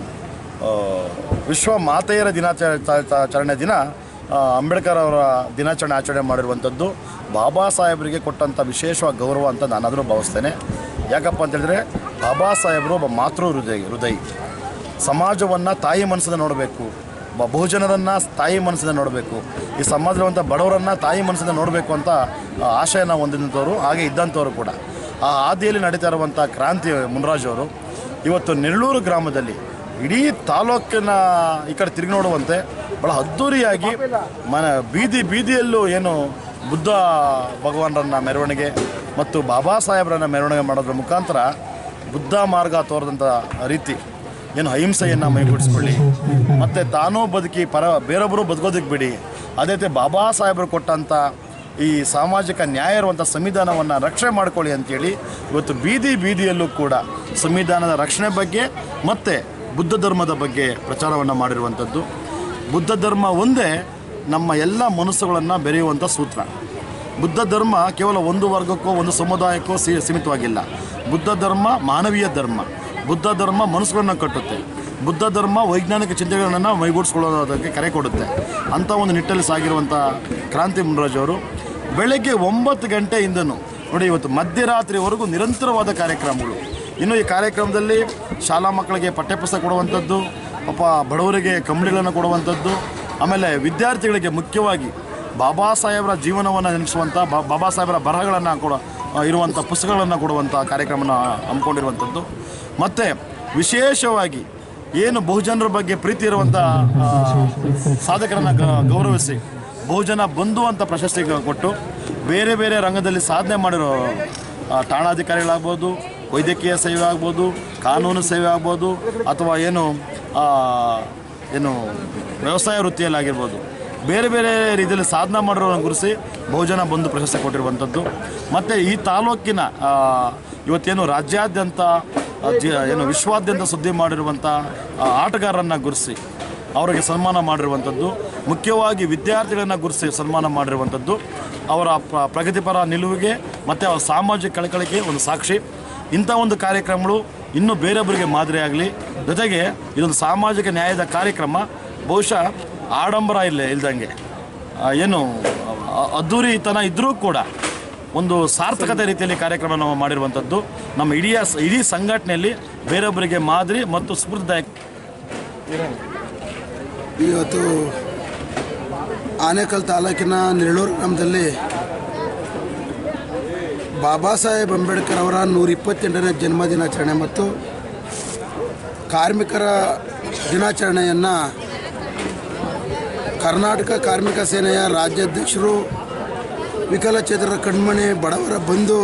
ಆ, ವಿಶ್ವ ಮಾತೆಯರ ದಿನಾಚರಣೆ ದಿನ ಆ, ಅಂಬೇಡ್ಕರ್ ಅವರ ದಿನಾಚರಣೆ ಆಚರಣೆ ಮಾಡಿರುವಂಥದ್ದು ಬಾಬಾ ಸಾಹೇಬರಿಗೆ ಕೊಟ್ಟಂಥ ವಿಶೇಷವಾದ ಗೌರವ ಅಂತ ನಾನಾದರೂ ಭಾವಿಸ್ತೇನೆ ಯಾಕಪ್ಪ ಅಂತ ಹೇಳಿದ್ರೆ ಬಾಬಾ ಸಾಹೇಬರು ಒಬ್ಬ ಮಾತೃ ಹೃದಯ ಹೃದಯಿ ಸಮಾಜವನ್ನು ತಾಯಿ ಮನಸ್ಸಿಂದ ನೋಡಬೇಕು ಬ ಬಹುಜನರನ್ನು ತಾಯಿ ಮನಸ್ಸಿಂದ ನೋಡಬೇಕು ಈ ಸಮಾಜದಲ್ಲಿರುವಂಥ ಬಡವರನ್ನು ತಾಯಿ ಮನಸ್ಸಿಂದ ನೋಡಬೇಕು ಅಂತ ಆ, ಆಶಯನ ಹೊಂದಿದಂಥವ್ರು ಹಾಗೆ ಇದ್ದಂಥವ್ರು ಕೂಡ ಆ ಹಾದಿಯಲ್ಲಿ ನಡೀತಾ ಇರುವಂಥ ಕ್ರಾಂತಿ ಮುನ್ರಾಜ್ ಅವರು ಇವತ್ತು ನೆರಳೂರು ಗ್ರಾಮದಲ್ಲಿ ಇಡೀ ತಾಲೂಕಿನ ಈ ಕಡೆ ತಿರುಗಿ ನೋಡುವಂತೆ ಭಾಳ ಅದ್ಧೂರಿಯಾಗಿ ಮನ ಬೀದಿ ಬೀದಿಯಲ್ಲೂ ಏನು ಬುದ್ಧ ಭಗವಾನರನ್ನ ಮೆರವಣಿಗೆ ಮತ್ತು ಬಾಬಾ ಸಾಹೇಬರನ್ನ ಮೆರವಣಿಗೆ ಮಾಡೋದ್ರ ಮುಖಾಂತರ ಬುದ್ಧ ಮಾರ್ಗ ತೋರಿದಂಥ ರೀತಿ ಏನು ಅಹಿಂಸೆಯನ್ನು ಮೈಗೂಡಿಸ್ಕೊಳ್ಳಿ ಮತ್ತು ತಾನೂ ಬದುಕಿ ಪರ ಬೇರೊಬ್ಬರು ಬದುಕೋದಕ್ಕೆ ಬಿಡಿ ಅದೇ ರೀತಿ ಬಾಬಾ ಸಾಹೇಬರು ಕೊಟ್ಟಂಥ ಈ ಸಾಮಾಜಿಕ ನ್ಯಾಯ ಇರುವಂಥ ಸಂವಿಧಾನವನ್ನು ರಕ್ಷಣೆ ಮಾಡ್ಕೊಳ್ಳಿ ಅಂತೇಳಿ ಇವತ್ತು ಬೀದಿ ಬೀದಿಯಲ್ಲೂ ಕೂಡ ಸಂವಿಧಾನದ ರಕ್ಷಣೆ ಬಗ್ಗೆ ಮತ್ತು ಬುದ್ಧ ಧರ್ಮದ ಬಗ್ಗೆ ಪ್ರಚಾರವನ್ನು ಮಾಡಿರುವಂಥದ್ದು ಬುದ್ಧ ಧರ್ಮ ಒಂದೇ ನಮ್ಮ ಎಲ್ಲ ಮನಸ್ಸುಗಳನ್ನು ಬೆರೆಯುವಂಥ ಸೂತ್ರ ಬುದ್ಧ ಧರ್ಮ ಕೇವಲ ಒಂದು ವರ್ಗಕ್ಕೋ ಒಂದು ಸಮುದಾಯಕ್ಕೋ ಸೀ ಸೀಮಿತವಾಗಿಲ್ಲ ಬುದ್ಧ ಧರ್ಮ ಮಾನವೀಯ ಧರ್ಮ ಬುದ್ಧ ಧರ್ಮ ಮನಸ್ಸುಗಳನ್ನು ಕಟ್ಟುತ್ತೆ ಬುದ್ಧ ಧರ್ಮ ವೈಜ್ಞಾನಿಕ ಚಿಂತನೆಗಳನ್ನು ಮೈಗೂಡಿಸ್ಕೊಳ್ಳೋದಕ್ಕೆ ಕರೆ ಕೊಡುತ್ತೆ ಅಂಥ ಒಂದು ನಿಟ್ಟಲ್ಲಿ ಸಾಗಿರುವಂಥ ಕ್ರಾಂತಿ ಮುನ್ರಾಜ್ ಅವರು ಬೆಳಗ್ಗೆ ಒಂಬತ್ತು ಗಂಟೆಯಿಂದನೂ ನೋಡಿ ಇವತ್ತು ಮಧ್ಯರಾತ್ರಿವರೆಗೂ ನಿರಂತರವಾದ ಕಾರ್ಯಕ್ರಮಗಳು ಇನ್ನು ಈ ಕಾರ್ಯಕ್ರಮದಲ್ಲಿ ಶಾಲಾ ಮಕ್ಕಳಿಗೆ ಪಠ್ಯಪುಸ್ತಕ ಕೊಡುವಂಥದ್ದು ಪಾಪ ಬಡವರಿಗೆ ಕಂಬಳಿಗಳನ್ನು ಕೊಡುವಂಥದ್ದು ಆಮೇಲೆ ವಿದ್ಯಾರ್ಥಿಗಳಿಗೆ ಮುಖ್ಯವಾಗಿ ಬಾಬಾ ಸಾಹೇಬರ ಜೀವನವನ್ನು ನೆನೆಸುವಂಥ ಬಾ- ಬಾಬಾ ಸಾಹೇಬರ ಬರಹಗಳನ್ನು ಕೊಡ ಇರುವಂಥ ಪುಸ್ತಕಗಳನ್ನು ಕೊಡುವಂಥ ಕಾರ್ಯಕ್ರಮನ ಹಮ್ಮಿಕೊಂಡಿರುವಂಥದ್ದು ಮತ್ತು ವಿಶೇಷವಾಗಿ ಏನು ಬಹುಜನರ ಬಗ್ಗೆ ಪ್ರೀತಿ ಇರುವಂಥ ಆ, ಸಾಧಕರನ್ನು ಗ- ಗೌರವಿಸಿ ಬಹುಜನ ಬಂಧು ಅಂತ ಪ್ರಶಸ್ತಿ ಕೊಟ್ಟು ಬೇರೆ ಬೇರೆ ರಂಗದಲ್ಲಿ ಸಾಧನೆ ಮಾಡಿರೋ ಆ, ಠಾಣಾಧಿಕಾರಿಗಳಾಗ್ಬೋದು ವೈದ್ಯಕೀಯ ಸೇವೆ ಆಗ್ಬೋದು ಕಾನೂನು ಸೇವೆ ಆಗ್ಬೋದು ಅಥವಾ ಏನು ಆ, ಏನು ವ್ಯವಸಾಯ ವೃತ್ತಿಯಲ್ಲಾಗಿರ್ಬೋದು ಬೇರೆ ಬೇರೆ ರೀತಿಯಲ್ಲಿ ಸಾಧನೆ ಮಾಡಿರೋರನ್ನು ಗುರುಸಿ ಬಹುಜನ ಬಂಧು ಪ್ರಶಸ್ತಿ ಕೊಟ್ಟಿರುವಂಥದ್ದು ಮತ್ತು ಈ ತಾಲೂಕಿನ ಆ, ಇವತ್ತೇನು ರಾಜ್ಯಾದ್ಯಂತ ಆ, ಜಿ- ಏನು ವಿಶ್ವಾದ್ಯಂತ ಸುದ್ದಿ ಮಾಡಿರುವಂಥ ಆ, ಆಟಗಾರರನ್ನು ಗುರುಸಿ ಅವರಿಗೆ ಸನ್ಮಾನ ಮಾಡಿರುವಂಥದ್ದು ಮುಖ್ಯವಾಗಿ ವಿದ್ಯಾರ್ಥಿಗಳನ್ನು ಗುರುಸಿ ಸನ್ಮಾನ ಮಾಡಿರುವಂಥದ್ದು ಅವರ ಪ್ರ- ಪ್ರಗತಿಪರ ನಿಲುವಿಗೆ ಮತ್ತು ಅವರ ಸಾಮಾಜಿಕ ಕಳಕಳಿಕೆ ಒಂದು ಸಾಕ್ಷಿ ಇಂಥ ಒಂದು ಕಾರ್ಯಕ್ರಮಗಳು ಇನ್ನೂ ಬೇರೊಬ್ಬರಿಗೆ ಮಾದರಿಯಾಗಲಿ ಜೊತೆಗೆ ಇದೊಂದು ಸಾಮಾಜಿಕ ನ್ಯಾಯದ ಕಾರ್ಯಕ್ರಮ ಬಹುಶಃ ಆಡಂಬರ ಇಲ್ಲ ಇಲ್ದಂಗೆ ಆ, ಏನು ಅ- ಅದ್ಧೂರಿತನ ಇದ್ದರೂ ಕೂಡ ಒಂದು ಸಾರ್ಥಕತೆ ರೀತಿಯಲ್ಲಿ ಕಾರ್ಯಕ್ರಮ ನಾವು ಮಾಡಿರುವಂಥದ್ದು ನಮ್ಮ ಇಡೀ ಇಡೀ ಸಂಘಟನೆಯಲ್ಲಿ ಬೇರೊಬ್ಬರಿಗೆ ಮಾದರಿ ಮತ್ತು ಸ್ಫೂರ್ತಿದಾಯಕ ಇವತ್ತು ಆನೇಕಲ್ ತಾಲೂಕಿನ ನೆರಳೂರು ಗ್ರಾಮದಲ್ಲಿ ಬಾಬಾ ಸಾಹೇಬ್ ಅಂಬೇಡ್ಕರ್ ಅವರ ನೂರ ಇಪ್ಪತ್ತೆಂಟನೇ ಜನ್ಮದಿನಾಚರಣೆ ಮತ್ತು ಕಾರ್ಮಿಕರ ದಿನಾಚರಣೆಯನ್ನು ಕರ್ನಾಟಕ ಕಾರ್ಮಿಕ ಸೇನೆಯ ರಾಜ್ಯಾಧ್ಯಕ್ಷರು ವಿಕಲಚೇತನರ ಕಣ್ಮಣಿ ಬಡವರ ಬಂಧು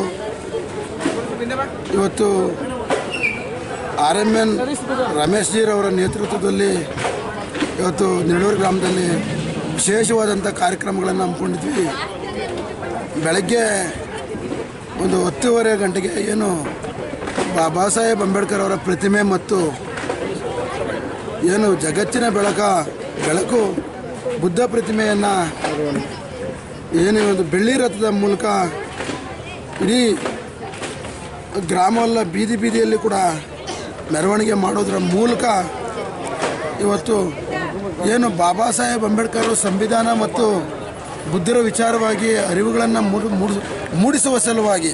ಇವತ್ತು ಆರ್ ಎಮ್ ಎನ್ ರಮೇಶ್ ಜೀರವರ ನೇತೃತ್ವದಲ್ಲಿ ಇವತ್ತು ನೆಡೂರು ಗ್ರಾಮದಲ್ಲಿ ವಿಶೇಷವಾದಂಥ ಕಾರ್ಯಕ್ರಮಗಳನ್ನು ಹಮ್ಮಿಕೊಂಡಿದ್ವಿ ಬೆಳಗ್ಗೆ ಒಂದು ಹತ್ತೂವರೆ ಗಂಟೆಗೆ ಏನು ಬಾಬಾ ಸಾಹೇಬ್ ಅಂಬೇಡ್ಕರ್ ಅವರ ಪ್ರತಿಮೆ ಮತ್ತು ಏನು ಜಗತ್ತಿನ ಬೆಳಕ ಬೆಳಕು ಬುದ್ಧ ಪ್ರತಿಮೆಯನ್ನು ಏನು ಒಂದು ಬೆಳ್ಳಿ ರಥದ ಮೂಲಕ ಇಡೀ ಗ್ರಾಮವೆಲ್ಲ ಬೀದಿ ಬೀದಿಯಲ್ಲಿ ಕೂಡ ಮೆರವಣಿಗೆ ಮಾಡೋದ್ರ ಮೂಲಕ ಇವತ್ತು ಏನು ಬಾಬಾ ಸಾಹೇಬ್ ಅಂಬೇಡ್ಕರ್ ಸಂವಿಧಾನ ಮತ್ತು ಬುದ್ಧರ ವಿಚಾರವಾಗಿ ಅರಿವುಗಳನ್ನು ಮೂಡು ಮೂಡಿಸ್- ಮೂಡಿಸುವ ಸಲುವಾಗಿ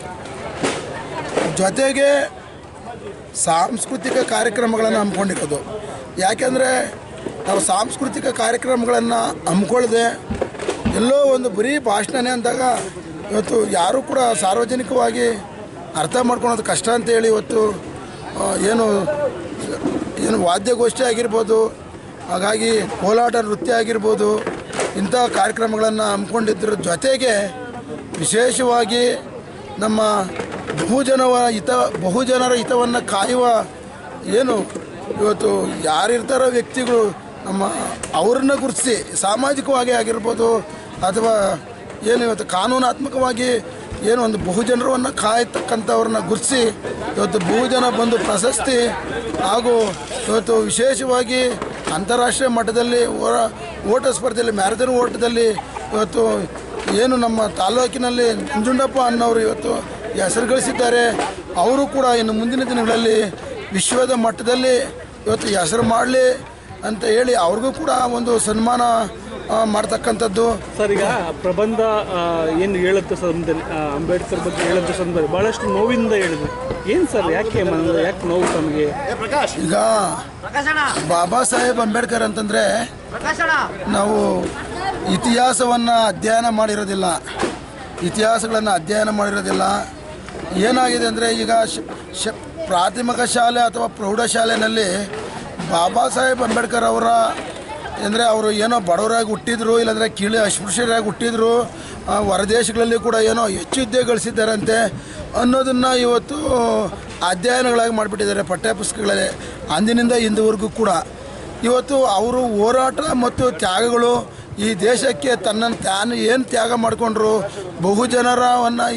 ಜೊತೆಗೆ ಸಾಂಸ್ಕೃತಿಕ ಕಾರ್ಯಕ್ರಮಗಳನ್ನು ಹಮ್ಮಿಕೊಂಡಿರೋದು ಯಾಕೆಂದರೆ ನಾವು ಸಾಂಸ್ಕೃತಿಕ ಕಾರ್ಯಕ್ರಮಗಳನ್ನು ಹಮ್ಮಿಕೊಳ್ಳದೆ ಎಲ್ಲೋ ಒಂದು ಬರೀ ಭಾಷಣನೇ ಅಂದಾಗ ಇವತ್ತು ಯಾರೂ ಕೂಡ ಸಾರ್ವಜನಿಕವಾಗಿ ಅರ್ಥ ಮಾಡ್ಕೊಳೋದು ಕಷ್ಟ ಅಂತೇಳಿ ಇವತ್ತು ಆ, ಏನು ಏನು ವಾದ್ಯಗೋಷ್ಠಿ ಆಗಿರ್ಬೋದು ಹಾಗಾಗಿ ಕೋಲಾಟ ನೃತ್ಯ ಆಗಿರ್ಬೋದು ಇಂಥ ಕಾರ್ಯಕ್ರಮಗಳನ್ನು ಹಮ್ಮಿಕೊಂಡಿದ್ರ ಜೊತೆಗೆ ವಿಶೇಷವಾಗಿ ನಮ್ಮ ಬಹುಜನವ ಹಿತ ಬಹುಜನರ ಹಿತವನ್ನು ಕಾಯುವ ಏನು ಇವತ್ತು ಯಾರಿರ್ತಾರೋ ವ್ಯಕ್ತಿಗಳು ನಮ್ಮ ಅವ್ರನ್ನ ಗುರುತಿಸಿ ಸಾಮಾಜಿಕವಾಗಿ ಆಗಿರ್ಬೋದು ಅಥವಾ ಏನು ಇವತ್ತು ಕಾನೂನಾತ್ಮಕವಾಗಿ ಏನು ಒಂದು ಬಹುಜನರನ್ನು ಕಾಯತಕ್ಕಂಥವ್ರನ್ನ ಗುರುತಿಸಿ ಇವತ್ತು ಬಹುಜನ ಬಂಧು ಪ್ರಶಸ್ತಿ ಹಾಗೂ ಇವತ್ತು ವಿಶೇಷವಾಗಿ ಅಂತಾರಾಷ್ಟ್ರೀಯ ಮಟ್ಟದಲ್ಲಿ ಓರ ಓಟ ಸ್ಪರ್ಧೆಯಲ್ಲಿ ಮ್ಯಾರಥಾನ್ ಓಟದಲ್ಲಿ ಇವತ್ತು ಏನು ನಮ್ಮ ತಾಲೂಕಿನಲ್ಲಿ ನಂಜುಂಡಪ್ಪ ಅನ್ನೋರು ಇವತ್ತು ಹೆಸರು ಗಳಿಸಿದ್ದಾರೆ ಅವರು ಕೂಡ ಇನ್ನು ಮುಂದಿನ ದಿನಗಳಲ್ಲಿ ವಿಶ್ವದ ಮಟ್ಟದಲ್ಲಿ ಇವತ್ತು ಹೆಸರು ಮಾಡಲಿ ಅಂತ ಹೇಳಿ ಅವ್ರಿಗೂ ಕೂಡ ಒಂದು ಸನ್ಮಾನ ಆ, ಮಾಡ್ತಕ್ಕಂಥದ್ದು ಸರ್ ಈಗ ಪ್ರಬಂಧ ಆ, ಏನು ಹೇಳುತ್ತೆ ಸಂದರ್ಭದಲ್ಲಿ ಆ, ಅಂಬೇಡ್ಕರ್ ಬಗ್ಗೆ ಹೇಳುತ್ತೆ ಸಂದರ್ಭ ಬಹಳಷ್ಟು ನೋವಿಂದ ಹೇಳಿದ್ರು ಏನು ಸರ್ ಯಾಕೆ ಮನ ಯಾಕೆ ನೋವು ತಮಗೆ ಈಗ ಬಾಬಾ ಸಾಹೇಬ್ ಅಂಬೇಡ್ಕರ್ ಅಂತಂದರೆ ನಾವು ಇತಿಹಾಸವನ್ನು ಅಧ್ಯಯನ ಮಾಡಿರೋದಿಲ್ಲ ಇತಿಹಾಸಗಳನ್ನು ಅಧ್ಯಯನ ಮಾಡಿರೋದಿಲ್ಲ ಏನಾಗಿದೆ ಅಂದರೆ ಈಗ ಶ- ಶ ಪ್ರಾಥಮಿಕ ಶಾಲೆ ಅಥವಾ ಪ್ರೌಢಶಾಲೆಯಲ್ಲಿ ಬಾಬಾ ಸಾಹೇಬ್ ಅಂಬೇಡ್ಕರ್ ಅವರ ಅಂದರೆ ಅವರು ಏನೋ ಬಡವರಾಗಿ ಹುಟ್ಟಿದ್ರು ಇಲ್ಲಾಂದರೆ ಕೀಳು ಅಸ್ಪೃಶ್ಯರಾಗಿ ಹುಟ್ಟಿದ್ರು ಆ, ಹೊರದೇಶಗಳಲ್ಲಿ ಕೂಡ ಏನೋ ಹೆಚ್ಚು ಹುದ್ದೆ ಗಳಿಸಿದ್ದಾರಂತೆ ಅನ್ನೋದನ್ನು ಇವತ್ತು ಅಧ್ಯಯನಗಳಾಗಿ ಮಾಡಿಬಿಟ್ಟಿದ್ದಾರೆ ಪಠ್ಯಪುಸ್ತಕಗಳಲ್ಲಿ ಅಂದಿನಿಂದ ಇಂದುವರೆಗೂ ಕೂಡ ಇವತ್ತು ಅವರು ಹೋರಾಟ ಮತ್ತು ತ್ಯಾಗಗಳು ಈ ದೇಶಕ್ಕೆ ತನ್ನನ್ನು ತಾನು ಏನು ತ್ಯಾಗ ಮಾಡಿಕೊಂಡ್ರು ಬಹುಜನರವನ್ನು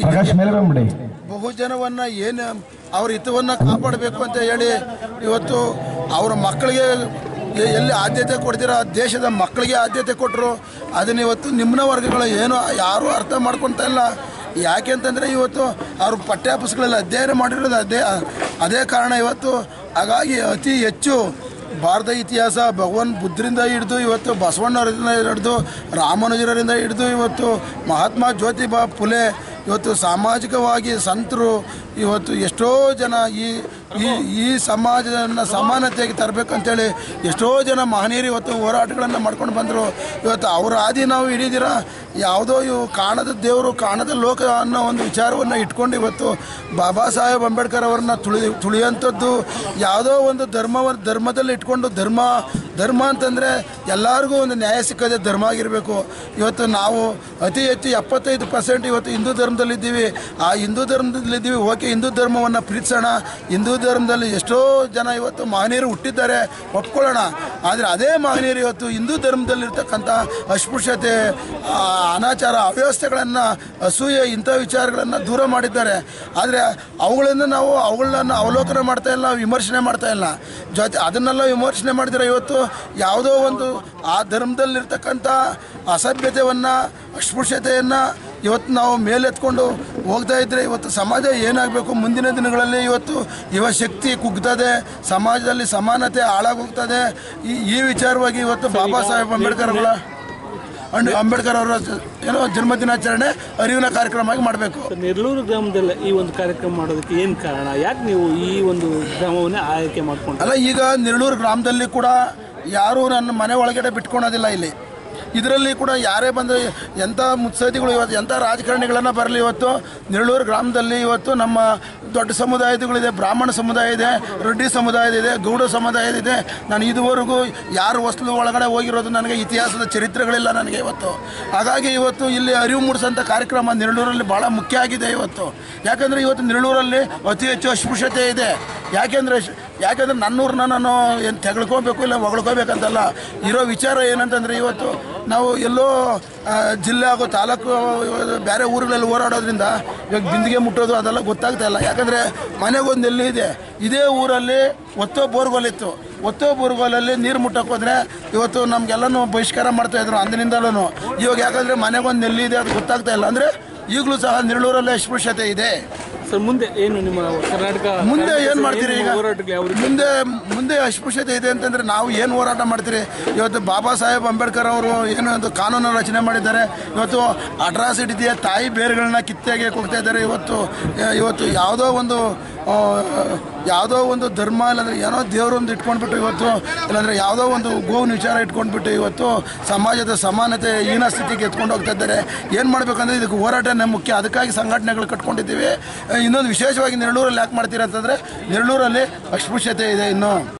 ಬಹುಜನವನ್ನು ಏನು ಅವ್ರ ಹಿತವನ್ನು ಕಾಪಾಡಬೇಕು ಅಂತ ಹೇಳಿ ಇವತ್ತು ಅವರ ಮಕ್ಕಳಿಗೆ ಎ- ಎಲ್ಲಿ ಆದ್ಯತೆ ಕೊಡ್ತೀರ ಆ ದೇಶದ ಮಕ್ಕಳಿಗೆ ಆದ್ಯತೆ ಕೊಟ್ಟರು ಅದನ್ನ ಇವತ್ತು ನಿಮ್ನ ವರ್ಗಗಳು ಏನು ಯಾರೂ ಅರ್ಥ ಮಾಡ್ಕೊತಾ ಇಲ್ಲ ಯಾಕೆ ಅಂತಂದರೆ ಇವತ್ತು ಅವ್ರ ಪಠ್ಯಪುಸ್ತಕಗಳಲ್ಲಿ ಅಧ್ಯಯನ ಮಾಡಿರೋದು ಅದೇ ಅದೇ ಕಾರಣ ಇವತ್ತು ಹಾಗಾಗಿ ಅತಿ ಹೆಚ್ಚು ಭಾರತ ಇತಿಹಾಸ ಭಗವಾನ್ ಬುದ್ಧರಿಂದ ಹಿಡಿದು ಇವತ್ತು ಬಸವಣ್ಣವರಿಂದ ಹಿಡಿದು ರಾಮಾನುಜರಿಂದ ಹಿಡಿದು ಇವತ್ತು ಮಹಾತ್ಮ ಜ್ಯೋತಿಬಾ ಫುಲೆ ಇವತ್ತು ಸಾಮಾಜಿಕವಾಗಿ ಸಂತರು ಇವತ್ತು ಎಷ್ಟೋ ಜನ ಈ ಈ ಈ ಸಮಾಜವನ್ನು ಸಮಾನತೆಗೆ ತರಬೇಕಂತೇಳಿ ಎಷ್ಟೋ ಜನ ಮಹನೀಯರು ಇವತ್ತು ಹೋರಾಟಗಳನ್ನು ಮಾಡ್ಕೊಂಡು ಬಂದರು ಇವತ್ತು ಅವರ ಆದಿ ನಾವು ಹಿಡಿದಿರ ಯಾವುದೋ ಇವು ಕಾಣದ ದೇವರು ಕಾಣದ ಲೋಕ ಅನ್ನೋ ಒಂದು ವಿಚಾರವನ್ನು ಇಟ್ಕೊಂಡು ಇವತ್ತು ಬಾಬಾ ಸಾಹೇಬ್ ಅಂಬೇಡ್ಕರ್ ಅವರನ್ನ ತುಳಿ ತುಳಿಯುವಂಥದ್ದು ಯಾವುದೋ ಒಂದು ಧರ್ಮವ ಧರ್ಮದಲ್ಲಿ ಇಟ್ಕೊಂಡು ಧರ್ಮ ಧರ್ಮ ಅಂತಂದರೆ ಎಲ್ಲರಿಗೂ ಒಂದು ನ್ಯಾಯ ಸಿಕ್ಕದೆ ಧರ್ಮ ಆಗಿರಬೇಕು ಇವತ್ತು ನಾವು ಅತಿ ಹೆಚ್ಚು ಎಪ್ಪತ್ತೈದು ಪರ್ಸೆಂಟ್ ಇವತ್ತು ಹಿಂದೂ ಧರ್ಮದಲ್ಲಿದ್ದೀವಿ ಆ ಹಿಂದೂ ಧರ್ಮದಲ್ಲಿದ್ದೀವಿ ಓಕೆ ಹಿಂದೂ ಧರ್ಮವನ್ನು ಪ್ರೀತಿಸೋಣ ಹಿಂದೂ ಧರ್ಮದಲ್ಲಿ ಎಷ್ಟೋ ಜನ ಇವತ್ತು ಮಹನೀಯರು ಹುಟ್ಟಿದ್ದಾರೆ ಒಪ್ಕೊಳ್ಳೋಣ ಆದರೆ ಅದೇ ಮಹನೀಯರು ಇವತ್ತು ಹಿಂದೂ ಧರ್ಮದಲ್ಲಿರ್ತಕ್ಕಂಥ ಅಸ್ಪೃಶ್ಯತೆ ಆ, ಅನಾಚಾರ ಅವ್ಯವಸ್ಥೆಗಳನ್ನು ಅಸೂಯೆ ಇಂಥ ವಿಚಾರಗಳನ್ನು ದೂರ ಮಾಡಿದ್ದಾರೆ ಆದರೆ ಅವುಗಳನ್ನು ನಾವು ಅವುಗಳನ್ನ ಅವಲೋಕನ ಮಾಡ್ತಾ ಇಲ್ಲ ವಿಮರ್ಶನೆ ಮಾಡ್ತಾ ಇಲ್ಲ ಜೊತೆ ಅದನ್ನೆಲ್ಲ ವಿಮರ್ಶನೆ ಮಾಡಿದರೆ ಇವತ್ತು ಯಾವುದೋ ಒಂದು ಆ ಧರ್ಮದಲ್ಲಿರ್ತಕ್ಕಂಥ ಅಸಭ್ಯತೆಯನ್ನು ಅಸ್ಪೃಶ್ಯತೆಯನ್ನು ಇವತ್ತು ನಾವು ಮೇಲೆತ್ಕೊಂಡು ಹೋಗ್ತಾ ಇದ್ದರೆ ಇವತ್ತು ಸಮಾಜ ಏನಾಗಬೇಕು ಮುಂದಿನ ದಿನಗಳಲ್ಲಿ ಇವತ್ತು ಯುವ ಶಕ್ತಿ ಕುಗ್ತದೆ ಸಮಾಜದಲ್ಲಿ ಸಮಾನತೆ ಹಾಳಾಗೋಗ್ತದೆ ಈ ಈ ವಿಚಾರವಾಗಿ ಇವತ್ತು ಬಾಬಾ ಸಾಹೇಬ್ ಅಂಬೇಡ್ಕರ್ ಅವರ ಅಂಡ್ ಅಂಬೇಡ್ಕರ್ ಅವರ ಏನೋ ಜನ್ಮದಿನಾಚರಣೆ ಅರಿವಿನ ಕಾರ್ಯಕ್ರಮವಾಗಿ ಮಾಡಬೇಕು ನೆರಳೂರು ಗ್ರಾಮದಲ್ಲಿ ಈ ಒಂದು ಕಾರ್ಯಕ್ರಮ ಮಾಡೋದಕ್ಕೆ ಏನು ಕಾರಣ ಯಾಕೆ ನೀವು ಈ ಒಂದು ಗ್ರಾಮವನ್ನೇ ಆಯ್ಕೆ ಮಾಡ್ಕೊಂಡು ಅಲ್ಲ ಈಗ ನಿರ್ಳೂರು ಗ್ರಾಮದಲ್ಲಿ ಕೂಡ ಯಾರೂ ನನ್ನ ಮನೆ ಒಳಗಡೆ ಬಿಟ್ಕೊಳೋದಿಲ್ಲ ಇಲ್ಲಿ ಇದರಲ್ಲಿ ಕೂಡ ಯಾರೇ ಬಂದರೆ ಎಂಥ ಮುತ್ಸದಿಗಳು ಇವತ್ತು ಎಂಥ ರಾಜಕಾರಣಿಗಳನ್ನ ಬರಲಿ ಇವತ್ತು ನಿರ್ಳೂರು ಗ್ರಾಮದಲ್ಲಿ ಇವತ್ತು ನಮ್ಮ ದೊಡ್ಡ ಸಮುದಾಯಗಳಿದೆ ಬ್ರಾಹ್ಮಣ ಸಮುದಾಯ ಇದೆ ರೆಡ್ಡಿ ಸಮುದಾಯ ಇದೆ ಗೌಡ ಸಮುದಾಯ ಇದೆ ನಾನು ಇದುವರೆಗೂ ಯಾರು ಹೊಸ್ಲು ಒಳಗಡೆ ಹೋಗಿರೋದು ನನಗೆ ಇತಿಹಾಸದ ಚರಿತ್ರೆಗಳಿಲ್ಲ ನನಗೆ ಇವತ್ತು ಹಾಗಾಗಿ ಇವತ್ತು ಇಲ್ಲಿ ಅರಿವು ಮೂಡಿಸೋಂಥ ಕಾರ್ಯಕ್ರಮ ನಿರ್ಳೂರಲ್ಲಿ ಭಾಳ ಮುಖ್ಯ ಆಗಿದೆ ಇವತ್ತು ಯಾಕಂದರೆ ಇವತ್ತು ನಿರ್ಳೂರಲ್ಲಿ ಅತಿ ಹೆಚ್ಚು ಅಸ್ಪೃಶ್ಯತೆ ಇದೆ ಯಾಕೆಂದರೆ ಯಾಕೆಂದರೆ ನನ್ನೂರನ್ನ ನಾನು ಏನು ತೆಗೆಳ್ಕೋಬೇಕು ಇಲ್ಲ ಹೊಗಳ್ಕೋಬೇಕಂತಲ್ಲ ಇರೋ ವಿಚಾರ ಏನಂತಂದರೆ ಇವತ್ತು ನಾವು ಎಲ್ಲೋ ಆ, ಜಿಲ್ಲೆ ಹಾಗೂ ತಾಲೂಕು ಬೇರೆ ಊರುಗಳಲ್ಲಿ ಓಡಾಡೋದ್ರಿಂದ ಇವಾಗ ಬಿಂದಿಗೆ ಮುಟ್ಟೋದು ಅದೆಲ್ಲ ಗೊತ್ತಾಗ್ತಾ ಇಲ್ಲ ಯಾಕಂದರೆ ಮನೆಗೊಂದು ಎಲ್ಲಿ ಇದೆ ಇದೇ ಊರಲ್ಲಿ ಒತ್ತೋ ಬೋರ್ಗೋಲ್ ಇತ್ತು ಒತ್ತೋ ಬೋರ್ಗೋಲಲ್ಲಿ ನೀರು ಮುಟ್ಟಕ್ಕೆ ಹೋದ್ರೆ ಇವತ್ತು ನಮಗೆಲ್ಲನೂ ಬಹಿಷ್ಕಾರ ಮಾಡ್ತಾಯಿದ್ರು ಅಂದಿನಿಂದಲೂ ಇವಾಗ ಯಾಕಂದರೆ ಮನೆಗೊಂದು ನೆಲ್ಲಿ ಇದೆ ಅದು ಗೊತ್ತಾಗ್ತಾ ಇಲ್ಲ ಅಂದರೆ ಈಗಲೂ ಸಹ ನಿರ್ಳೂರಲ್ಲಿ ಅಸ್ಪೃಶ್ಯತೆ ಇದೆ ಸರ್ ಮುಂದೆ ಏನು ನಿಮ್ಮ ಕರ್ನಾಟಕ ಮುಂದೆ ಕಾರ್ಮಿಕ ಏನು ಸೇನೆ ಮಾಡ್ತೀರಿ ಈಗ ಹೋರಾಟಕ್ಕೆ ಯಾವ ರೀತಿ ಮುಂದೆ ಮುಂದೆ ಅಸ್ಪೃಶ್ಯತೆ ಇದೆ ಅಂತಂದ್ರೆ ನಾವು ಏನು ಹೋರಾಟ ಮಾಡ್ತೀರಿ ಇವತ್ತು ಬಾಬಾ ಸಾಹೇಬ್ ಅಂಬೇಡ್ಕರ್ ಅವರು ಏನು ಒಂದು ಕಾನೂನು ರಚನೆ ಮಾಡಿದ್ದಾರೆ ಇವತ್ತು ಅಟ್ರಾಸಿಟಿಯ ತಾಯಿ ಬೇರುಗಳನ್ನ ಕಿತ್ತಾಗಿ ಹೋಗ್ತಾ ಇದ್ದಾರೆ ಇವತ್ತು ಇವತ್ತು ಯಾವುದೋ ಒಂದು ಆ, ಯಾವುದೋ ಒಂದು ಧರ್ಮ ಇಲ್ಲಾಂದ್ರೆ ಏನೋ ದೇವರೊಂದು ಇಟ್ಕೊಂಡ್ಬಿಟ್ಟು ಇವತ್ತು ಇಲ್ಲಾಂದ್ರೆ ಯಾವುದೋ ಒಂದು ಗೋವಿನ ವಿಚಾರ ಇಟ್ಕೊಂಡ್ಬಿಟ್ಟು ಇವತ್ತು ಸಮಾಜದ ಸಮಾನತೆ ಹೀನ ಸ್ಥಿತಿಗೆ ಎತ್ಕೊಂಡು ಹೋಗ್ತಾ ಇದ್ದಾರೆ ಏನು ಮಾಡ್ಬೇಕಂದ್ರೆ ಇದಕ್ಕೆ ಹೋರಾಟನೇ ಮುಖ್ಯ ಅದಕ್ಕಾಗಿ ಸಂಘಟನೆಗಳು ಕಟ್ಕೊಂಡಿದ್ದೀವಿ ಇನ್ನೊಂದು ವಿಶೇಷವಾಗಿ ನೆರಳೂರಲ್ಲಿ ಯಾಕೆ ಮಾಡ್ತೀರಾ ಅಂತಂದರೆ ನೆರಳೂರಲ್ಲಿ ಅಸ್ಪೃಶ್ಯತೆ ಇದೆ ಇನ್ನು